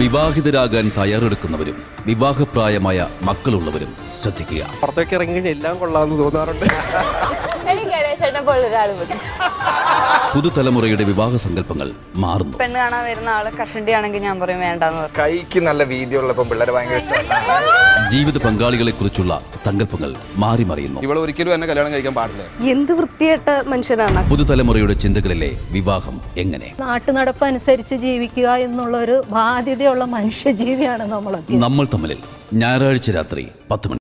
വിവാഹിതരാകാൻ തയ്യാറെടുക്കുന്നവരും വിവാഹപ്രായമായ മക്കളുള്ളവരും ശ്രദ്ധിക്കുക പുറത്തേക്ക് ഇറങ്ങി എല്ലാം കൊള്ളാമെന്ന് തോന്നാറുണ്ട് എനിക്ക് ഗണേശേട്ടനെ പോലെ ഒരാൾ മതി പുതുതലമുറയുടെ വിവാഹ സങ്കല്പങ്ങൾ മാറുന്നു പെണ്ണ് കാണാൻ വരുന്ന ആള് കഷണ്ടി ആണെങ്കിൽ ഞാൻ പറയും വേണ്ടെന്ന് പറയും കൈക്ക് നല്ല വീതിയുള്ളപ്പം പിള്ളേരെ ഭയങ്കര ഇഷ്ടമാണ് ജീവിത പങ്കാളികളെക്കുറിച്ചുള്ള സങ്കല്പങ്ങൾ മാറി മറിയുന്നു ഇവൾ ഒരിക്കലും എന്നെ കല്യാണം കഴിക്കാൻ പാടില്ല എന്ത് വൃത്തിയേട്ട മനുഷ്യനാണ് പുതുതലമുറയുടെ ചിന്തകളിലെ വിവാഹം എങ്ങനെ നാട്ടുനടപ്പ് അനുസരിച്ച് ജീവിക്കുക എന്നുള്ള ഒരു ബാധ്യതയുള്ള മനുഷ്യജീവിയാണ് നമ്മളൊക്കെ നമ്മൾ തമ്മിൽ ഞായറാഴ്ച രാത്രി പത്ത് മണി